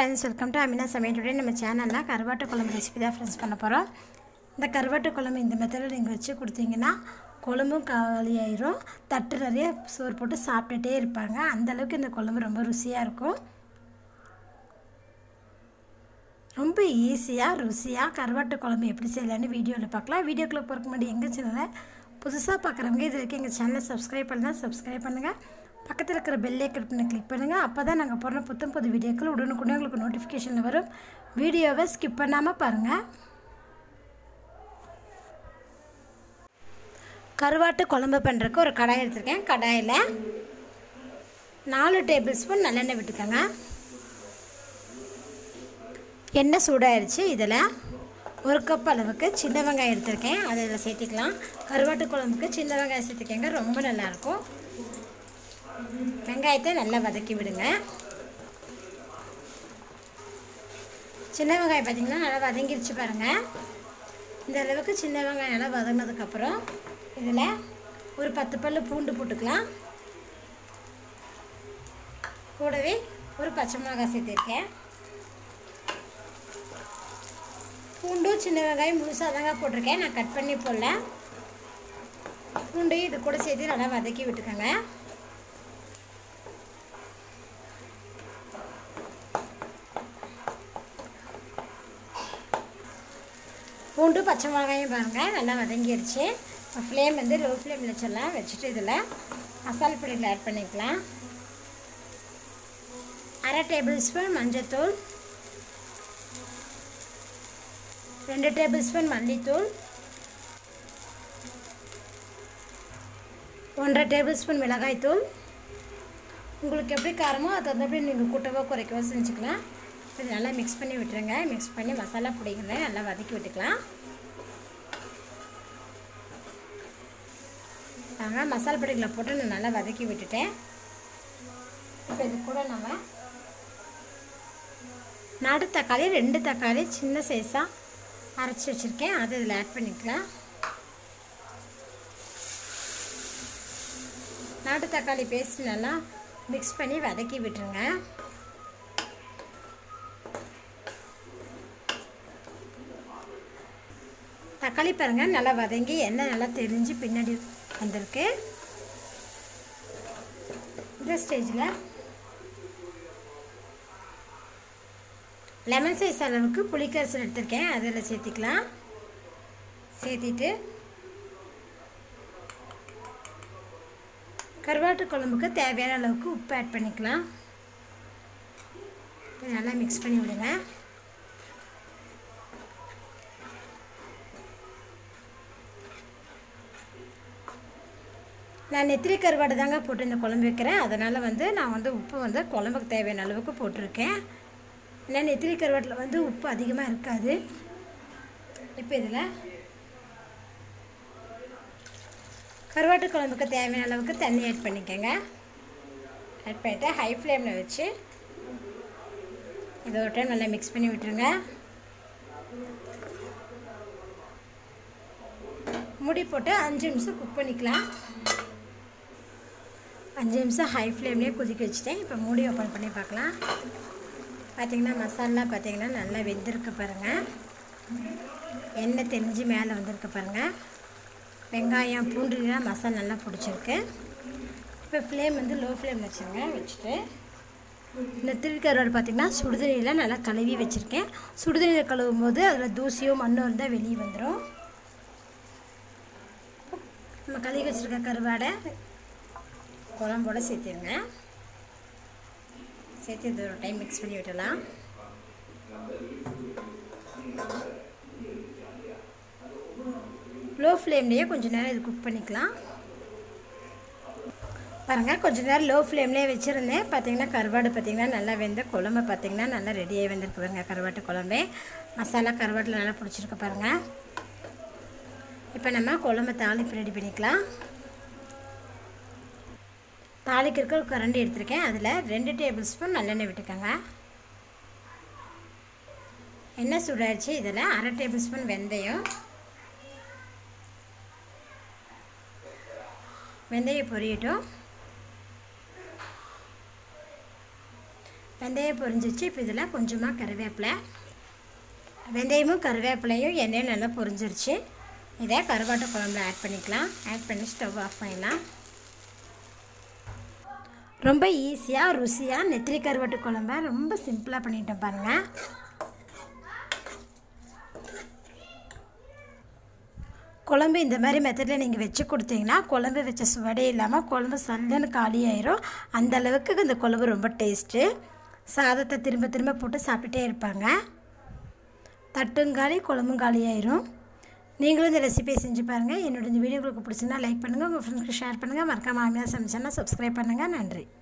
friends welcome to Amina சமையல் today நம்ம சேனலில் கருவாட்டு குழம்பு ரெசிபி தான் ஃப்ரெண்ட்ஸ் பண்ண போகிறோம் இந்த கருவாட்டு குழம்பு இந்த மெத்தடில் நீங்கள் வச்சு கொடுத்தீங்கன்னா குழம்பும் காலியாயிரும் தட்டு நிறைய சோறு போட்டு சாப்பிட்டுட்டே இருப்பாங்க அந்த அளவுக்கு இந்த குழம்பு ரொம்ப ருசியாக இருக்கும் ரொம்ப ஈஸியாக ருசியாக கருவாட்டு குழம்பு எப்படி செய்யலான்னு வீடியோவில் பார்க்கலாம் வீடியோக்குள்ளே போகிறக்கு முன்னாடி எங்கள் சேனலை புதுசாக பார்க்குறவங்க இது வரைக்கும் எங்கள் சேனலை சப்ஸ்கிரைப் பண்ணால் சப்ஸ்கிரைப் பண்ணுங்கள் பக்கத்தில் இருக்கிற பெல்லே கிளிக் பண்ணி கிளிக் பண்ணுங்கள் அப்போ தான் நாங்கள் போடுற புத்தம் புது வீடியோக்கள் உடனுக்குடனே உங்களுக்கு நோட்டிஃபிகேஷனில் வரும் வீடியோவை ஸ்கிப் பண்ணாமல் பாருங்கள் கருவாட்டு குழம்பு பண்ணுறதுக்கு ஒரு கடாய் எடுத்திருக்கேன் கடாயில் நாலு டேபிள் ஸ்பூன் நல்லெண்ணெய் விட்டுக்கோங்க எண்ணெய் சூடாயிருச்சு இதில் ஒரு கப் அளவுக்கு சின்ன வெங்காயம் எடுத்திருக்கேன் அதை இதில் சேர்த்திக்கலாம் கருவாட்டு குழம்புக்கு சின்ன வெங்காயம் சேர்த்துக்கங்க ரொம்ப நல்லாயிருக்கும் வெங்காயத்தை நல்லா வதக்கி விடுங்க சின்ன வெங்காயம் பார்த்திங்கன்னா நல்லா வதங்கிருச்சு பாருங்கள் இந்த அளவுக்கு சின்ன வெங்காயம் நல்லா வதங்கினதுக்கப்புறம் இதில் ஒரு பத்து பல்லு பூண்டு போட்டுக்கலாம் கூடவே ஒரு பச்சை மிளகாய் சேர்த்துருக்கேன் பூண்டும் சின்ன வெங்காயம் முழுசாக தாங்க போட்டிருக்கேன் நான் கட் பண்ணி போடல பூண்டையும் இது கூட சேர்த்து நல்லா வதக்கி விட்டுக்கோங்க பூண்டு பச்சை மிளகாயும் பாருங்கள் நல்லா வதங்கிடுச்சு இப்போ ஃப்ளேம் வந்து லோ ஃப்ளேமில் வச்சிடலாம் வச்சுட்டு இதில் மசாலா பொடியில் ஆட் பண்ணிக்கலாம் அரை டேபிள் ஸ்பூன் மஞ்சத்தூள் ரெண்டு டேபிள் ஸ்பூன் மல்லித்தூள் ஒன்றரை டேபிள் ஸ்பூன் மிளகாய்த்தூள் உங்களுக்கு எப்படி காரமோ அது தகுந்தபடி நீங்கள் கூட்டவோ குறைக்கவோ செஞ்சுக்கலாம் இது நல்லா மிக்ஸ் பண்ணி விட்டுருங்க மிக்ஸ் பண்ணி மசாலா பொடிகளை நல்லா வதக்கி விட்டுக்கலாம் நாங்கள் மசாலா பொடிகளை போட்டு நான் நல்லா வதக்கி விட்டுட்டேன் இப்போ இது கூட நம்ம நாட்டு தக்காளி ரெண்டு தக்காளி சின்ன சைஸாக அரைச்சி வச்சுருக்கேன் அதை இதில் ஆட் பண்ணிக்கலாம் நாட்டு தக்காளி பேஸ்ட் நல்லா மிக்ஸ் பண்ணி வதக்கி விட்டுருங்க தக்காளி பாருங்கள் நல்லா வதங்கி எண்ணெய் நல்லா தெரிஞ்சு பின்னாடி வந்திருக்கு இந்த ஸ்டேஜில் லெமன் சைஸ் அளவுக்கு புளிக்கரிசல் எடுத்திருக்கேன் அதில் சேர்த்திக்கலாம் சேர்த்திட்டு கருவாட்டு குழம்புக்கு தேவையான அளவுக்கு உப்பு ஆட் பண்ணிக்கலாம் நல்லா மிக்ஸ் பண்ணி விடுங்க நான் நெத்திரி கருவாடு தாங்க போட்டு இந்த குழம்பு வைக்கிறேன் அதனால் வந்து நான் வந்து உப்பு வந்து குழம்புக்கு தேவையான அளவுக்கு போட்டிருக்கேன் ஏன்னா நெத்திரி கருவாட்டில் வந்து உப்பு அதிகமாக இருக்காது இப்போ இதில் கருவாட்டு குழம்புக்கு தேவையான அளவுக்கு தண்ணி ஆட் பண்ணிக்கோங்க ஆட் பண்ணிவிட்டு ஹை ஃப்ளேமில் வச்சு இதை ஒரு டைம் நல்லா மிக்ஸ் பண்ணி விட்டுருங்க முடி போட்டு அஞ்சு நிமிஷம் குக் பண்ணிக்கலாம் அஞ்சு நிமிஷம் ஹை ஃப்ளேம்லேயே கொதிக்க வச்சுட்டேன் இப்போ மூடி ஓப்பன் பண்ணி பார்க்கலாம் பார்த்திங்கன்னா மசாலா பார்த்திங்கன்னா நல்லா வெந்திருக்கு பாருங்கள் எண்ணெய் தெரிஞ்சு மேலே வந்திருக்கு பாருங்கள் வெங்காயம் பூண்டுலாம் மசாலா நல்லா பிடிச்சிருக்கு இப்போ ஃப்ளேம் வந்து லோ ஃப்ளேம் வச்சுருங்க வச்சுட்டு இந்த திருக்கருவாடு பார்த்திங்கன்னா சுடுதண்ணியில் நல்லா கழுவி வச்சுருக்கேன் சுடுதண்ணியில் கழுவும் போது அதில் தூசியோ மண்ணோ இருந்தால் வெளியே வந்துடும் நம்ம கழுவி வச்சுருக்க கருவாடை குழம்போட சேர்த்துருங்க சேர்த்து இது ஒரு டைம் மிக்ஸ் பண்ணி விட்டலாம் லோ ஃப்ளேம்லேயே கொஞ்சம் நேரம் இது குக் பண்ணிக்கலாம் பாருங்கள் கொஞ்சம் நேரம் லோ ஃப்ளேம்லேயே வச்சுருந்தேன் பார்த்தீங்கன்னா கருவாடு பார்த்திங்கன்னா நல்லா வெந்த குழம்பு பார்த்திங்கன்னா நல்லா ரெடியாகி வந்திருக்கு பாருங்க கருவாட்டு குழம்பு மசாலா கருவாட்டில் நல்லா பிடிச்சிருக்கு பாருங்கள் இப்போ நம்ம குழம்பு தாளிப்பு ரெடி பண்ணிக்கலாம் தாளிக்கிறதுக்கு ஒரு கரண்டி எடுத்திருக்கேன் அதில் ரெண்டு டேபிள் ஸ்பூன் நல்லெண்ணெய் விட்டுக்கோங்க எண்ணெய் சூடாயிடுச்சு இதில் அரை டேபிள் ஸ்பூன் வெந்தயம் வெந்தயம் பொரியட்டும் வெந்தயம் பொரிஞ்சிச்சு இப்போ இதில் கொஞ்சமாக கருவேப்பிலை வெந்தயமும் கருவேப்பிலையும் எண்ணெயும் நல்லா பொரிஞ்சிருச்சு இதை கருவாட்டு குழம்புல ஆட் பண்ணிக்கலாம் ஆட் பண்ணி ஸ்டவ் ஆஃப் பண்ணிடலாம் ரொம்ப ஈஸியாக ருசியாக நெத்திரி கருவாட்டு குழம்ப ரொம்ப சிம்பிளாக பண்ணிட்டேன் பாருங்கள் குழம்பு இந்த மாதிரி மெத்தடில் நீங்கள் வச்சு கொடுத்தீங்கன்னா குழம்பு வச்ச சுவடே இல்லாமல் குழம்பு சல்லுன்னு காலி ஆயிரும் அந்த அளவுக்கு இந்த குழம்பு ரொம்ப டேஸ்ட்டு சாதத்தை திரும்ப திரும்ப போட்டு சாப்பிட்டுட்டே இருப்பாங்க தட்டுங்காலி குழம்பும் காலி ஆயிரும் நீங்களும் இந்த ரெசிபியை செஞ்சு பாருங்கள் என்னோட இந்த வீடியோ உங்களுக்கு பிடிச்சிருந்தா லைக் பண்ணுங்கள் உங்கள் ஃப்ரெண்ட்ஸ்க்கு ஷேர் பண்ணுங்கள் மறக்காம மாமியார் சமைச்சேன்னா சப்ஸ்கிரைப் பண்ணுங்கள் நன்றி